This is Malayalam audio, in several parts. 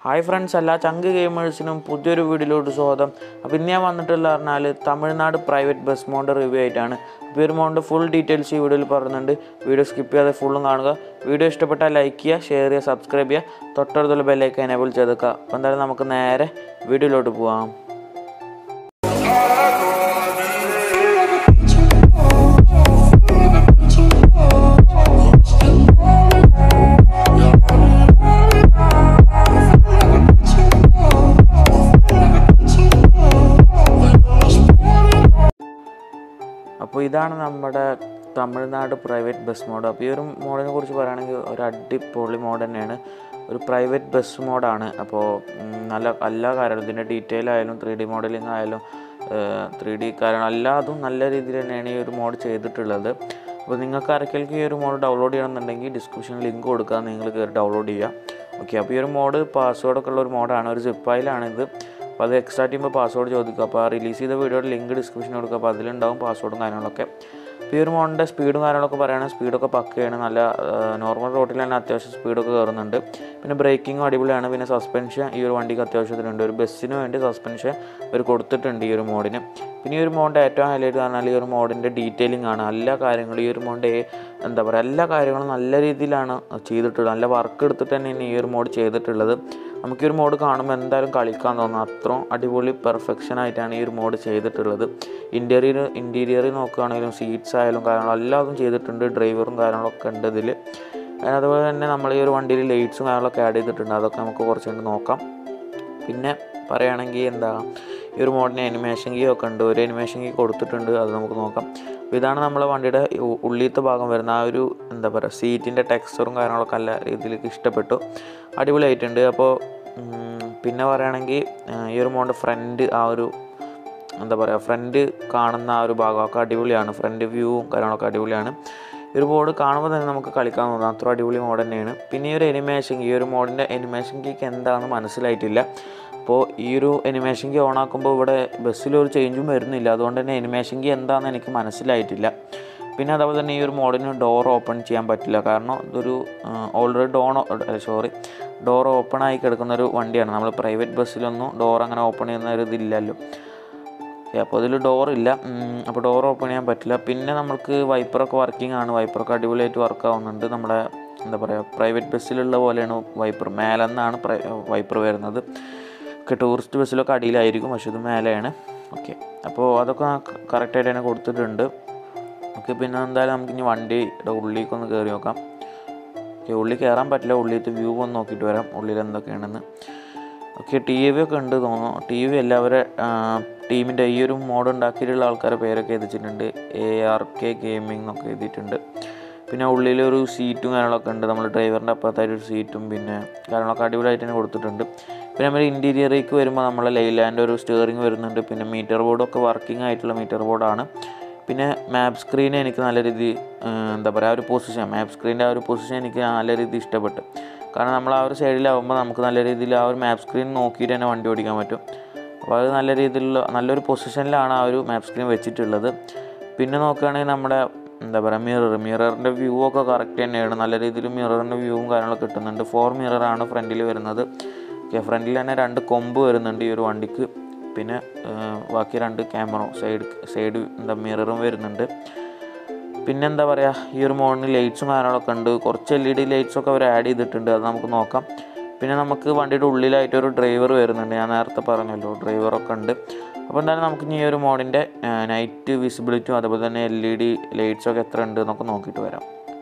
ഹായ് ഫ്രണ്ട്സ് എല്ലാ ചങ്ക് ഗെയിമേഴ്സിനും പുതിയൊരു വീഡിയോയിലോട്ട് സ്വാഗതം അപ്പോൾ ഇന്ന് ഞാൻ വന്നിട്ടുള്ള പറഞ്ഞാൽ Tamil Nadu private bus mod review ആയിട്ടാണ് അപ്പോൾ ഈ ഒരു മോണ്ട് ഫുൾ ഡീറ്റെയിൽസ് ഈ വീഡിയോയിൽ പറയുന്നുണ്ട് വീഡിയോ സ്കിപ്പ് ചെയ്യാതെ ഫുള്ളും കാണുക വീഡിയോ ഇഷ്ടപ്പെട്ടാൽ ലൈക്ക് ചെയ്യുക ഷെയർ ചെയ്യുക സബ്സ്ക്രൈബ് ചെയ്യുക തൊട്ടടുത്തുള്ള ബെല്ലൈക്ക് എനേബിൾ ചെയ്തേക്കുക അപ്പോൾ എന്തായാലും നമുക്ക് നേരെ വീഡിയോയിലോട്ട് പോവാം അപ്പോൾ ഇതാണ് നമ്മുടെ തമിഴ്നാട് പ്രൈവറ്റ് ബസ് മോഡ് അപ്പോൾ ഈ ഒരു മോഡിനെ കുറിച്ച് പറയുകയാണെങ്കിൽ ഒരു അടിപൊളി മോഡ് തന്നെയാണ് ഒരു പ്രൈവറ്റ് ബസ് മോഡാണ് അപ്പോൾ ഉം, നല്ല എല്ലാ കാര്യങ്ങളും ഇതിൻ്റെ ഡീറ്റെയിൽ ആയാലും ത്രീ ഡി മോഡലിംഗ് ആയാലും ത്രീ ഡി കാര്യങ്ങൾ എല്ലാതും നല്ല രീതിയിൽ തന്നെയാണ് ഈ ഒരു മോഡ് ചെയ്തിട്ടുള്ളത് അപ്പോൾ നിങ്ങൾക്ക് ആർക്കെങ്കിലും ഈ ഒരു മോഡ് ഡൗൺലോഡ് ചെയ്യണമെന്നുണ്ടെങ്കിൽ ഡിസ്ക്രിപ്ഷനിൽ ലിങ്ക് കൊടുക്കുക നിങ്ങൾ കയറി ഡൗൺലോഡ് ചെയ്യുക ഓക്കെ അപ്പോൾ ഈ ഒരു മോഡ് പാസ്വേഡൊക്കെ ഉള്ള ഒരു മോഡാണ് ഒരു സിപ്പായിലാണിത് അപ്പോൾ അത് എക്സ്ട്രാ ചെയ്യുമ്പോൾ പാസ്വേഡ് ചോദിക്കുക അപ്പോൾ ആ റിലീസ് ചെയ്ത വീഡിയോയുടെ ലിങ്ക് ഡിസ്ക്രിപ്ഷനിൽ കൊടുക്കുക അപ്പോൾ അതിലുണ്ടാവും പാസ്വേഡും കാര്യങ്ങളൊക്കെ അപ്പോൾ ഈ ഒരു മോണിൻ്റെ സ്പീഡും കാര്യങ്ങളൊക്കെ പറയുകയാണെങ്കിൽ സ്പീഡൊക്കെ പക്കയാണ് നല്ല നോർമൽ റോട്ടിൽ തന്നെ അത്യാവശ്യം സ്പീഡൊക്കെ കയറുന്നുണ്ട് പിന്നെ ബ്രേക്കിങ്ങും അടിപൊളിയാണ് പിന്നെ സസ്പെൻഷൻ ഈ ഒരു വണ്ടിക്ക് അത്യാവശ്യത്തിനുണ്ട് ഒരു ബസ്സിന് വേണ്ടി സസ്പെൻഷൻ അവർ കൊടുത്തിട്ടുണ്ട് ഈ ഒരു മോഡിന് പിന്നെ ഈ ഒരു മോഡിൻ്റെ ഏറ്റവും ഹൈലൈറ്റ് പറഞ്ഞാൽ ഈ ഒരു മോഡിൻ്റെ ഡീറ്റെയിലിംഗ് ആണ് എല്ലാ കാര്യങ്ങളും ഈ ഒരു മോഡിൻ്റെ എന്താ പറയുക എല്ലാ കാര്യങ്ങളും നല്ല രീതിയിലാണ് ചെയ്തിട്ടുള്ളത് നല്ല വർക്ക് എടുത്തിട്ട് തന്നെയാണ് ഈ ഒരു മോഡ് ചെയ്തിട്ടുള്ളത് നമുക്ക് ഈ ഒരു മോഡ് കാണുമ്പോൾ എന്തായാലും കളിക്കാൻ തോന്നും അത്രയും അടിപൊളി പെർഫെക്ഷൻ ആയിട്ടാണ് ഈ ഒരു മോഡ് ചെയ്തിട്ടുള്ളത് ഇൻറ്റീരിയർ ഇൻറ്റീരിയറിൽ നോക്കുകയാണെങ്കിലും സീറ്റ്സ് ആയാലും കാര്യങ്ങളും എല്ലാതും ചെയ്തിട്ടുണ്ട് ഡ്രൈവറും കാര്യങ്ങളൊക്കെ ഉണ്ട് ഇതിൽ അതുപോലെ തന്നെ നമ്മൾ ഈ ഒരു വണ്ടിയിൽ ലൈറ്റ്സും കാര്യങ്ങളൊക്കെ ആഡ് ചെയ്തിട്ടുണ്ട് അതൊക്കെ നമുക്ക് കുറച്ചുകൊണ്ട് നോക്കാം പിന്നെ പറയുകയാണെങ്കിൽ എന്താ ഈ ഒരു മോഡിന് അനിമേഷൻ കീ ഒക്കെ ഉണ്ട് ഒരു അനിമേഷൻ കീ കൊടുത്തിട്ടുണ്ട് അത് നമുക്ക് നോക്കാം അപ്പോൾ ഇതാണ് നമ്മളെ വണ്ടിയുടെ ഉ- ഉള്ളിലത്തെ ഭാഗം വരുന്ന ആ ഒരു എന്താ പറയുക സീറ്റിൻ്റെ ടെക്സ്ചറും കാര്യങ്ങളൊക്കെ നല്ല രീതിയിലേക്ക് ഇഷ്ടപ്പെട്ടു അടിപൊളിയായിട്ടുണ്ട് അപ്പോൾ ഉം, പിന്നെ പറയുകയാണെങ്കിൽ ഈ ഒരു മോഡിൻ്റെ ഫ്രണ്ട് ആ ഒരു എന്താ പറയുക ഫ്രണ്ട് കാണുന്ന ആ ഒരു ഭാഗമൊക്കെ അടിപൊളിയാണ് ഫ്രണ്ട് വ്യൂവും കാര്യങ്ങളൊക്കെ അടിപൊളിയാണ് ഈ ഒരു ബോർഡ് കാണുമ്പോൾ തന്നെ നമുക്ക് കളിക്കാൻ തോന്നാം അത്ര അടിപൊളി മോഡ് തന്നെയാണ് പിന്നെ ഈ ഒരു എനിമേഷൻ ഈ ഒരു മോഡിൻ്റെ എനിമേഷൻ കീക്ക് എന്താണെന്ന് മനസ്സിലായിട്ടില്ല അപ്പോൾ ഈ ഒരു എനിമേഷൻ കീ ഓൺ ആക്കുമ്പോൾ ഇവിടെ ബസ്സിലൊരു ചേഞ്ചും വരുന്നില്ല അതുകൊണ്ട് തന്നെ എനിമേഷൻ കീ എന്താണെന്ന് എനിക്ക് മനസ്സിലായിട്ടില്ല പിന്നെ അതുപോലെ തന്നെ ഈ ഒരു മോഡിന് ഡോർ ഓപ്പൺ ചെയ്യാൻ പറ്റില്ല കാരണം ഇതൊരു already done sorry door open ആയി കിടക്കുന്ന ഒരു വണ്ടിയാണ് നമ്മൾ പ്രൈവറ്റ് ബസ്സിലൊന്നും ഡോർ അങ്ങനെ ഓപ്പൺ ചെയ്യുന്ന ഒരു ഇതില്ലല്ലോ ഓക്കെ അപ്പോൾ അതിൽ ഡോറില്ല അപ്പോൾ ഡോർ ഓപ്പൺ ചെയ്യാൻ പറ്റില്ല പിന്നെ നമുക്ക് വൈപ്പറൊക്കെ വർക്കിംഗ് ആണ് വൈപ്പറൊക്കെ അടിപൊളിയായിട്ട് വർക്ക് ആവുന്നുണ്ട് നമ്മുടെ എന്താ പറയുക പ്രൈവറ്റ് ബസ്സിലുള്ള പോലെയാണ് വൈപ്പർ മേലെന്നാണ് വൈപ്പർ വരുന്നത് ഒക്കെ ടൂറിസ്റ്റ് ബസ്സിലൊക്കെ അടിയിലായിരിക്കും പക്ഷെ ഇത് മേലെയാണ് ഓക്കെ അപ്പോൾ അതൊക്കെ കറക്റ്റായിട്ട് തന്നെ കൊടുത്തിട്ടുണ്ട് ഓക്കെ പിന്നെ എന്തായാലും നമുക്ക് ഇനി വണ്ടിയുടെ ഉള്ളിലേക്ക് ഒന്ന് കയറി നോക്കാം ഓക്കെ ഉള്ളിൽ കയറാൻ പറ്റില്ല ഉള്ളിലത്തെ വ്യൂ ഒന്ന് നോക്കിയിട്ട് വരാം ഉള്ളിൽ എന്തൊക്കെയാണെന്ന് ഓക്കെ ടി വി ഒക്കെ ഉണ്ട് തോന്നുന്നു ടി വി എല്ലാവരെ ടീമിൻ്റെ ഈ ഒരു മോഡ് ഉണ്ടാക്കിയിട്ടുള്ള ആൾക്കാരുടെ പേരൊക്കെ എഴുതിച്ചിട്ടുണ്ട് എ ആർ കെ ഗെയിമിംഗ് എന്നൊക്കെ എഴുതിയിട്ടുണ്ട് പിന്നെ ഉള്ളിലൊരു സീറ്റും കാര്യങ്ങളൊക്കെ ഉണ്ട് നമ്മൾ ഡ്രൈവറിൻ്റെ അപ്പുറത്തായിട്ട് ഒരു സീറ്റും പിന്നെ കാര്യങ്ങളൊക്കെ അടിപൊളിയായിട്ട് തന്നെ കൊടുത്തിട്ടുണ്ട് പിന്നെ നമ്മൾ ഇൻറ്റീരിയറിലേക്ക് വരുമ്പോൾ നമ്മളെ ലൈലാൻഡ് ഒരു സ്റ്റിയറിംഗ് വരുന്നുണ്ട് പിന്നെ മീറ്റർ ബോർഡൊക്കെ വർക്കിംഗ് ആയിട്ടുള്ള മീറ്റർ ബോർഡാണ് പിന്നെ മാപ്പ് സ്ക്രീൻ എനിക്ക് നല്ല രീതി എന്താ പറയുക ആ ഒരു പൊസിഷൻ മാപ്പ് സ്ക്രീനിൻ്റെ ആ ഒരു പൊസിഷൻ എനിക്ക് നല്ല രീതി ഇഷ്ടപ്പെട്ടു കാരണം നമ്മൾ ആ ഒരു സൈഡിലാവുമ്പോൾ നമുക്ക് നല്ല രീതിയിൽ ആ ഒരു മാപ്പ് സ്ക്രീൻ നോക്കിയിട്ട് തന്നെ വണ്ടി ഓടിക്കാൻ പറ്റും അപ്പോൾ അത് നല്ല രീതിയിലുള്ള നല്ലൊരു പൊസിഷനിലാണ് ആ ഒരു മാപ്പ് സ്ക്രീൻ വെച്ചിട്ടുള്ളത് പിന്നെ നോക്കുകയാണെങ്കിൽ നമ്മുടെ എന്താ പറയുക മിറർ മിററിൻ്റെ വ്യൂ ഒക്കെ കറക്റ്റ് തന്നെയാണ് നല്ല രീതിയിൽ മിററിൻ്റെ വ്യൂവും കാര്യങ്ങളൊക്കെ കിട്ടുന്നുണ്ട് ഫോർ മിററാണ് ഫ്രണ്ടിൽ വരുന്നത് ഓക്കെ ഫ്രണ്ടിൽ തന്നെ രണ്ട് കൊമ്പ് വരുന്നുണ്ട് ഈ ഒരു വണ്ടിക്ക് പിന്നെ ആ, ബാക്കി രണ്ട് ക്യാമറ സൈഡ് സൈഡ് എന്താ മിററും വരുന്നുണ്ട് പിന്നെ എന്താ പറയുക ഈ ഒരു മോണിന് ലൈറ്റ്സും കാര്യങ്ങളൊക്കെ ഉണ്ട് കുറച്ച് എൽ ഇ ഡി ലൈറ്റ്സ് ഒക്കെ അവർ ആഡ് ചെയ്തിട്ടുണ്ട് അത് നമുക്ക് നോക്കാം പിന്നെ നമുക്ക് വണ്ടിയുടെ ഉള്ളിലായിട്ട് ഒരു ഡ്രൈവർ വരുന്നുണ്ട് ഞാൻ നേരത്തെ പറഞ്ഞല്ലോ ഡ്രൈവറൊക്കെ ഉണ്ട് അപ്പോൾ എന്തായാലും നമുക്ക് ഇനി ഈ ഒരു മോഡിൻ്റെ നൈറ്റ് വിസിബിലിറ്റിയും അതുപോലെ തന്നെ എൽ ഇ ഡി ലൈറ്റ്സൊക്കെ എത്ര ഉണ്ട് എന്നൊക്കെ നോക്കിയിട്ട് വരാം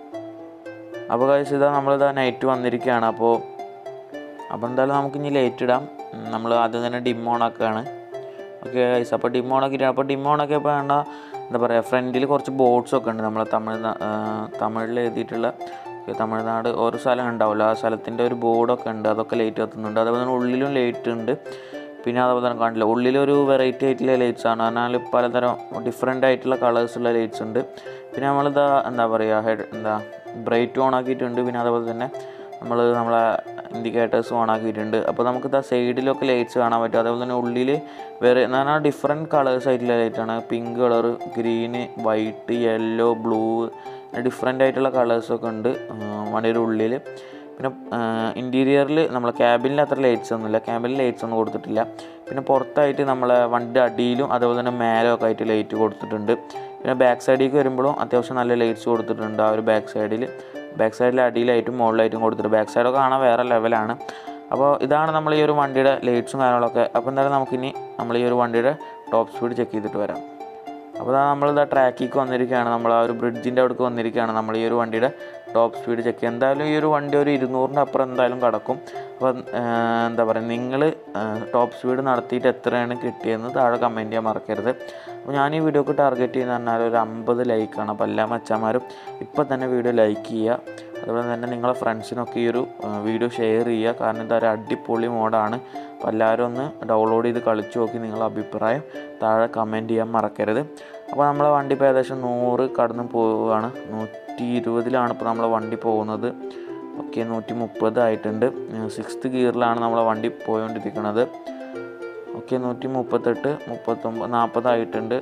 അപ്പോൾ കഴിച്ച് ഇതാ നമ്മളിതാ നൈറ്റ് വന്നിരിക്കുകയാണ് അപ്പോൾ അപ്പോൾ എന്തായാലും നമുക്ക് ഇനി ലൈറ്റ് ഇടാം നമ്മൾ ആദ്യം തന്നെ ഡിം ഓൺ ആക്കുകയാണ് ഓക്കെ ഗൈസ് അപ്പോൾ ഡിം ഓൺ ആക്കിയിട്ട് അപ്പോൾ ഡിം ഓൺ ആക്കിയപ്പോൾ വേണ്ട എന്താ പറയുക ഫ്രണ്ടിൽ കുറച്ച് ബോർഡ്സ് ഒക്കെ ഉണ്ട് നമ്മളെ തമിഴ് തമിഴിൽ എഴുതിയിട്ടുള്ള okay, തമിഴ്നാട് ഓരോ സ്ഥലം ഉണ്ടാവില്ല ആ സ്ഥലത്തിൻ്റെ ഒരു ബോർഡൊക്കെ ഉണ്ട് അതൊക്കെ ലൈറ്റ് കത്തുന്നുണ്ട് അതുപോലെ തന്നെ ഉള്ളിലും ലൈറ്റ് ഉണ്ട് പിന്നെ അതുപോലെ തന്നെ കാണില്ല ഉള്ളിലൊരു വെറൈറ്റി ആയിട്ടുള്ള ലൈറ്റ്സ് ആണ് പറഞ്ഞാൽ പലതരം ഡിഫറെൻ്റ് ആയിട്ടുള്ള കളേഴ്സുള്ള ലൈറ്റ്സ് ഉണ്ട് പിന്നെ നമ്മളിതാ എന്താ പറയുക ഹെഡ് എന്താ ബ്രൈറ്റ് ഓൺ ആക്കിയിട്ടുണ്ട് പിന്നെ അതുപോലെ തന്നെ നമ്മൾ നമ്മളെ ഇൻഡിക്കേറ്റേഴ്സ് ഓൺ ആക്കിയിട്ടുണ്ട് അപ്പോൾ നമുക്ക് ഇതാ സൈഡിലൊക്കെ ലൈറ്റ്സ് കാണാൻ പറ്റും അതേപോലെ തന്നെ ഉള്ളിൽ വേറെ എന്ന് പറഞ്ഞാൽ ഡിഫറെൻറ്റ് കളേഴ്സ് ആയിട്ടുള്ള ലൈറ്റാണ് pink colour green white yellow blue different ആയിട്ടുള്ള കളേഴ്സൊക്കെ ഉണ്ട് ആ, വണ്ടിയുടെ ഉള്ളിൽ പിന്നെ ഇൻറ്റീരിയറിൽ നമ്മൾ ക്യാബിനിൽ അത്ര ലൈറ്റ്സ് ഒന്നുമില്ല ക്യാബിനിൽ ലൈറ്റ്സ് ഒന്നും കൊടുത്തിട്ടില്ല പിന്നെ പുറത്തായിട്ട് നമ്മളെ വണ്ടിയുടെ അടിയിലും അതുപോലെ തന്നെ മേലൊക്കെ ആയിട്ട് ലൈറ്റ് കൊടുത്തിട്ടുണ്ട് പിന്നെ ബാക്ക് സൈഡിലേക്ക് വരുമ്പോഴും അത്യാവശ്യം നല്ല ലൈറ്റ്സ് കൊടുത്തിട്ടുണ്ട് ആ ഒരു ബാക്ക് സൈഡിൽ ബാക്ക് സൈഡിൽ അടിയിലായിട്ടും മുകളിലായിട്ടും കൊടുത്തിട്ടുണ്ട് ബാക്ക് സൈഡൊക്കെ കാണാൻ വേറെ ലെവലാണ് അപ്പോൾ ഇതാണ് നമ്മൾ ഈ ഒരു വണ്ടിയുടെ ലൈറ്റ്സും കാര്യങ്ങളൊക്കെ അപ്പോൾ എന്തായാലും നമുക്കിനി നമ്മൾ ഈ ഒരു വണ്ടിയുടെ ടോപ്പ് സ്പീഡ് ചെക്ക് ചെയ്തിട്ട് വരാം അപ്പോൾ നമ്മളിതാ ട്രാക്കിലേക്ക് വന്നിരിക്കുകയാണ് നമ്മൾ ആ ഒരു ബ്രിഡ്ജിൻ്റെ അവിടേക്ക് വന്നിരിക്കുകയാണ് നമ്മൾ ഈ ഒരു വണ്ടിയുടെ ടോപ്പ് സ്പീഡ് ചെക്ക് ചെയ്യുക എന്തായാലും ഈ ഒരു വണ്ടി ഒരു ഇരുന്നൂറിൻ്റെ അപ്പുറം എന്തായാലും കടക്കും അപ്പോൾ എന്താ പറയുക നിങ്ങൾ ടോപ്പ് സ്പീഡ് നടത്തിയിട്ട് എത്രയാണ് കിട്ടിയതെന്ന് താഴെ കമൻറ്റ് ചെയ്യാൻ മറക്കരുത് അപ്പോൾ ഞാൻ ഈ വീഡിയോക്ക് ടാർഗറ്റ് ചെയ്യുന്ന പറഞ്ഞാൽ ഒരു അമ്പത് ലൈക്കാണ് അപ്പോൾ എല്ലാ മച്ചന്മാരും ഇപ്പം തന്നെ വീഡിയോ ലൈക്ക് ചെയ്യുക അതുപോലെ തന്നെ നിങ്ങളെ ഫ്രണ്ട്സിനൊക്കെ ഈ ഒരു വീഡിയോ ഷെയർ ചെയ്യുക കാരണം ഇതൊരു അടിപൊളി മോഡാണ് അപ്പോൾ എല്ലാവരും ഒന്ന് ഡൗൺലോഡ് ചെയ്ത് കളിച്ച് നോക്കി നിങ്ങളുടെ അഭിപ്രായം താഴെ കമൻറ്റ് ചെയ്യാൻ മറക്കരുത് അപ്പോൾ നമ്മളെ വണ്ടി ഇപ്പോൾ ഏകദേശം നൂറ് കടന്ന് പോവുകയാണ് നൂറ്റി ഇരുപതിലാണ് ഇപ്പോൾ നമ്മളെ വണ്ടി പോകുന്നത് ഓക്കെ നൂറ്റി മുപ്പത് ആയിട്ടുണ്ട് സിക്സ്ത് ഗിയറിലാണ് നമ്മളെ വണ്ടി പോയിക്കൊണ്ടിരിക്കുന്നത് ഓക്കെ നൂറ്റി മുപ്പത്തെട്ട് മുപ്പത്തൊമ്പത് നാൽപ്പതായിട്ടുണ്ട്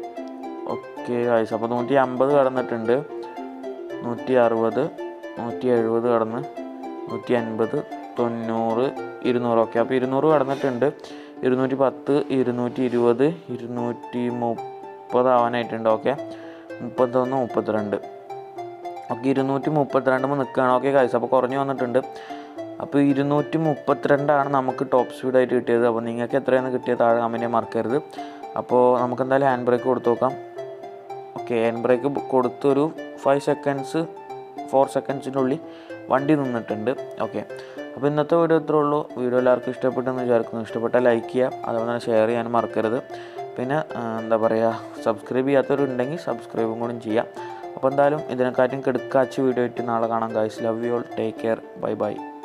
ഓക്കെ ആയിസ് അപ്പോൾ നൂറ്റി അമ്പത് കടന്നിട്ടുണ്ട് നൂറ്റി അറുപത് നൂറ്റി എഴുപത് കടന്ന് നൂറ്റി അൻപത് തൊണ്ണൂറ് ഇരുന്നൂറ് ഓക്കെ അപ്പോൾ ഇരുന്നൂറ് കടന്നിട്ടുണ്ട് ഇരുന്നൂറ്റി പത്ത് ഇരുന്നൂറ്റി ഇരുപത് ഇരുന്നൂറ്റി മുപ്പതാവാനായിട്ടുണ്ട് ഓക്കെ മുപ്പത്തൊന്ന് മുപ്പത്തിരണ്ട് ഓക്കെ ഇരുന്നൂറ്റി മുപ്പത്തിരണ്ടുമ്പോൾ നിൽക്കുകയാണ് ഓക്കെ കാഴ്ച അപ്പോൾ കുറഞ്ഞു വന്നിട്ടുണ്ട് അപ്പോൾ ഇരുന്നൂറ്റി മുപ്പത്തിരണ്ടാണ് നമുക്ക് ടോപ്പ് സ്പീഡായിട്ട് കിട്ടിയത് അപ്പോൾ നിങ്ങൾക്ക് എത്രയാണ് കിട്ടിയത് താഴെ കമൻറ്റ് മറക്കരുത് അപ്പോൾ നമുക്ക് എന്തായാലും ഹാൻഡ് ബ്രേക്ക് കൊടുത്തു നോക്കാം ഓക്കെ ഹാൻഡ് ബ്രേക്ക് കൊടുത്തൊരു ഫൈവ് സെക്കൻഡ്സ് ഫോർ സെക്കൻഡ്സിൻ്റെ ഉള്ളിൽ വണ്ടി നിന്നിട്ടുണ്ട് ഓക്കെ അപ്പോൾ ഇന്നത്തെ വീഡിയോ ഇത്രേ ഉള്ളൂ വീഡിയോ എല്ലാവർക്കും ഇഷ്ടപ്പെട്ടെന്ന് വിചാരിക്കുന്നു ഇഷ്ടപ്പെട്ടാൽ ലൈക്ക് ചെയ്യാം അതുപോലെ തന്നെ ഷെയർ ചെയ്യാനും മറക്കരുത് പിന്നെ എന്താ പറയുക സബ്സ്ക്രൈബ് ചെയ്യാത്തവരുണ്ടെങ്കിൽ സബ്സ്ക്രൈബും കൂടി ചെയ്യാം അപ്പോൾ എന്തായാലും ഇതിനെക്കാട്ടും കെടുക്കാച്ച വീഡിയോ ആയിട്ട് നാളെ കാണാം guys love you all take care bye by